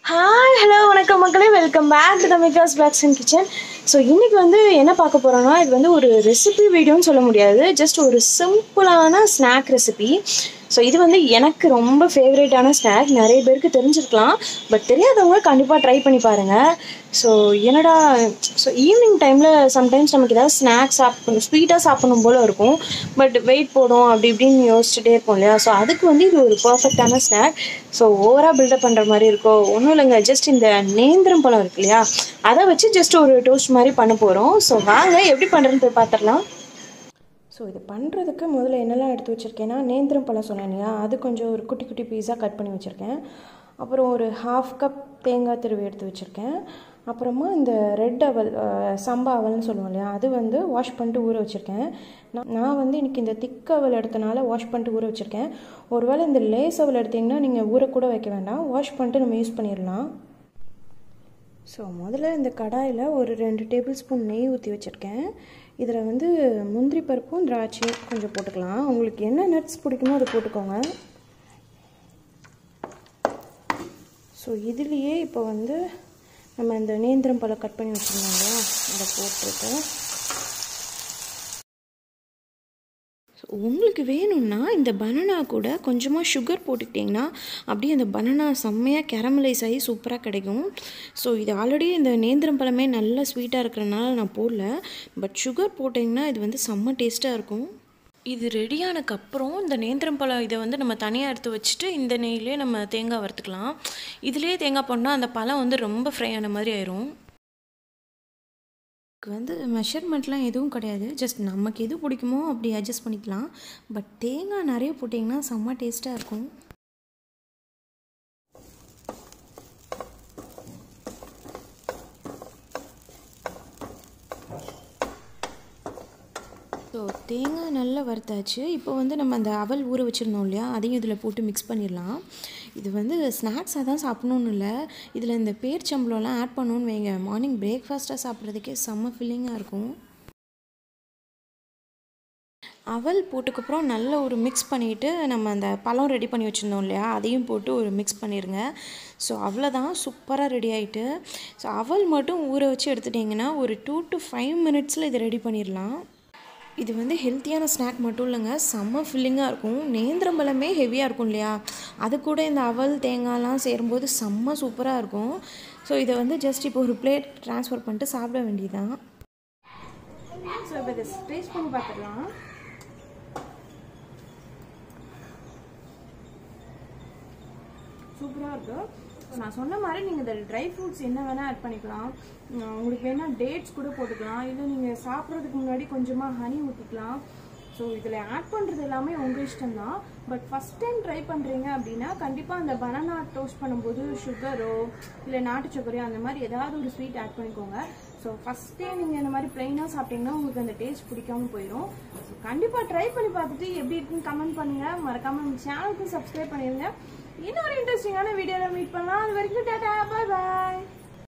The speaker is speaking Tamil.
ஹாய் ஹலோ வணக்கம் மக்களே welcome back to the Mika's bakes and kitchen so இன்றைக்கி வந்து என்ன பார்க்க போகிறோன்னா இது வந்து ஒரு ரெசிபி வீடியோன்னு சொல்ல முடியாது ஜஸ்ட் ஒரு சிம்பிளான ஸ்நாக் ரெசிபி ஸோ இது வந்து எனக்கு ரொம்ப ஃபேவரேட்டான ஸ்நாக் நிறைய பேருக்கு தெரிஞ்சிருக்கலாம் பட் தெரியாதவங்க கண்டிப்பாக ட்ரை பண்ணி பாருங்கள் ஸோ என்னடா ஸோ ஈவினிங் டைமில் சம்டைம்ஸ் நமக்கு ஏதாவது ஸ்நாக்ஸ் சாப்பிடணும் ஸ்வீட்டாக சாப்பிடணும் போல் இருக்கும் பட் வெயிட் போடும் அப்படி இப்படின்னு யோசிச்சுட்டே இருப்போம் இல்லையா ஸோ அதுக்கு வந்து இது ஒரு பர்ஃபெக்டான ஸ்நாக் ஸோ ஓவராக பில்டப் பண்ணுற மாதிரி இருக்கும் ஒன்றும் இல்லைங்க ஜஸ்ட் இந்த நேந்திரம் பழம் இருக்கு இல்லையா அதை வச்சு ஜஸ்ட் ஒரு டோஸ்ட் மாதிரி பண்ண போகிறோம் ஸோ வாங்க எப்படி பண்ணுறதுன்னு போய் பார்த்துடலாம் ஸோ இது பண்ணுறதுக்கு முதல்ல என்னெல்லாம் எடுத்து வச்சுருக்கேன்னா நேந்திரம் பழம் சொன்னேன் இல்லையா அது கொஞ்சம் ஒரு குட்டி குட்டி பீஸாக கட் பண்ணி வச்சுருக்கேன் அப்புறம் ஒரு ஹாஃப் கப் தேங்காய் திருவி எடுத்து வச்சுருக்கேன் அப்புறமா இந்த ரெட் அவல் அஹ், சம்பா அவல்னு சொல்லுவோம் இல்லையா அது வந்து வாஷ் பண்ணிட்டு ஊற வச்சுருக்கேன் நான் நான் வந்து இன்றைக்கி இந்த திக் அவல் எடுத்தனால வாஷ் பண்ணிட்டு ஊற வச்சுருக்கேன் ஒருவேளை இந்த லேஸ் அவல் எடுத்திங்கன்னா நீங்கள் ஊற கூட வைக்க வேண்டாம் வாஷ் பண்ணிட்டு நம்ம யூஸ் பண்ணிடலாம் ஸோ முதல்ல இந்த கடாயில் ஒரு ரெண்டு டேபிள் ஸ்பூன் நெய் ஊற்றி வச்சுருக்கேன் இதில் வந்து முந்திரி பருப்பும் திராட்சையும் கொஞ்சம் போட்டுக்கலாம் உங்களுக்கு என்ன நட்ஸ் பிடிக்குமோ அதை போட்டுக்கோங்க ஸோ இதுலேயே இப்போ வந்து நம்ம இந்த நேந்திரம் பழம் கட் பண்ணி வச்சுருந்தோம் இல்லையா அதை போட்டுருக்கோம் ஸோ உங்களுக்கு வேணும்னா இந்த பனானா கூட கொஞ்சமாக சுகர் போட்டுக்கிட்டிங்கன்னா அப்படியே அந்த பனானா செம்மையாக கேரமலைஸ் ஆகி சூப்பராக கிடைக்கும் ஸோ இது ஆல்ரெடி இந்த நேந்திரம் பழமே நல்ல ஸ்வீட்டாக இருக்கிறனால நான் போடல பட் சுகர் போட்டிங்கன்னா இது வந்து செம்ம டேஸ்ட்டாக இருக்கும் இது ரெடியானக்கப்புறம் இந்த நேந்திரம் பழம் இதை வந்து நம்ம தனியாக எடுத்து வச்சுட்டு இந்த நெய்லேயே நம்ம தேங்காய் வறுத்துக்கலாம் இதுலேயே தேங்காய் போட்டால் அந்த பழம் வந்து ரொம்ப ஃப்ரை ஆன மாதிரி ஆயிரும் இதுக்கு வந்து மெஷர்மெண்ட்லாம் எதுவும் கிடையாது ஜஸ்ட் நமக்கு எது பிடிக்குமோ அப்படி அட்ஜஸ்ட் பண்ணிக்கலாம் பட் தேங்காய் நிறைய போட்டிங்கன்னா செம்ம டேஸ்ட்டாக இருக்கும் ஸோ தேங்காய் நல்லா வறுத்தாச்சு இப்போ வந்து நம்ம அந்த அவல் ஊற வச்சுருந்தோம் இல்லையா அதையும் இதில் போட்டு மிக்ஸ் பண்ணிடலாம் இது வந்து ஸ்நாக்ஸாக தான் சாப்பிடணுன்னு இல்லை இதில் இந்த பேர்ச்சம்பளம்லாம் ஆட் பண்ணணுன்னு வைங்க மார்னிங் பிரேக்ஃபாஸ்ட்டாக சாப்பிட்றதுக்கே செம்ம ஃபில்லிங்காக இருக்கும் அவல் போட்டுக்கப்புறம் நல்ல ஒரு மிக்ஸ் பண்ணிவிட்டு நம்ம அந்த பழம் ரெடி பண்ணி வச்சுருந்தோம் இல்லையா அதையும் போட்டு ஒரு மிக்ஸ் பண்ணிடுங்க ஸோ அவ்வளோதான் சூப்பராக ரெடி ஆகிட்டு ஸோ அவல் மட்டும் ஊற வச்சு எடுத்துட்டிங்கன்னா ஒரு டூ டு ஃபைவ் மினிட்ஸில் இதை ரெடி பண்ணிடலாம் இது வந்து ஹெல்த்தியான ஸ்நாக் மட்டும் இல்லைங்க செம்ம ஃபில்லிங்காக இருக்கும் நேந்திரம் பழமே ஹெவியாக இருக்கும் இல்லையா அது கூட இந்த அவல் தேங்காய்லாம் சேரும்போது செம்ம சூப்பராக இருக்கும் ஸோ இதை வந்து ஜஸ்ட் இப்போ ஒரு பிளேட் ட்ரான்ஸ்ஃபர் பண்ணிட்டு சாப்பிட வேண்டியதுதான் ஸோ இப்போ இதை டேஸ்ட் பண்ணி பார்த்துடலாம் சூப்பராக இருக்குது நான் சொன்ன மாதிரி நீங்கள் இந்த ட்ரை ஃப்ரூட்ஸ் என்ன வேணால் ஆட் பண்ணிக்கலாம் உம், உங்களுக்கு வேணால் டேட்ஸ் கூட போட்டுக்கலாம் இல்லை நீங்கள் சாப்பிட்றதுக்கு முன்னாடி கொஞ்சமாக ஹனி ஊற்றிக்கலாம் ஸோ இதில் ஆட் பண்ணுறது எல்லாமே உங்கள் இஷ்டம்தான் பட் ஃபஸ்ட் டைம் ட்ரை பண்ணுறீங்க அப்படின்னா கண்டிப்பாக அந்த பனானா டோஸ்ட் பண்ணும்போது சுகரோ இல்லை நாட்டு சக்கரையோ அந்த மாதிரி ஏதாவது ஒரு ஸ்வீட் ஆட் பண்ணிக்கோங்க ஸோ ஃபஸ்ட்டே நீங்கள் இந்த மாதிரி ப்ளைனாக சாப்பிட்டீங்கன்னா உங்களுக்கு அந்த டேஸ்ட் பிடிக்காம போயிடும் ஸோ கண்டிப்பாக ட்ரை பண்ணி பார்த்துட்டு எப்படி இருக்குன்னு கமெண்ட் பண்ணுங்கள் மறக்காமல் நம்ம சேனலுக்கு சப்ஸ்கிரைப் பண்ணிடுங்க இன்னொரு இன்ட்ரெஸ்டிங்கான வீடியோவில் மீட் பண்ணலாம் அது வரைக்கும் டாடா பாய் பாய்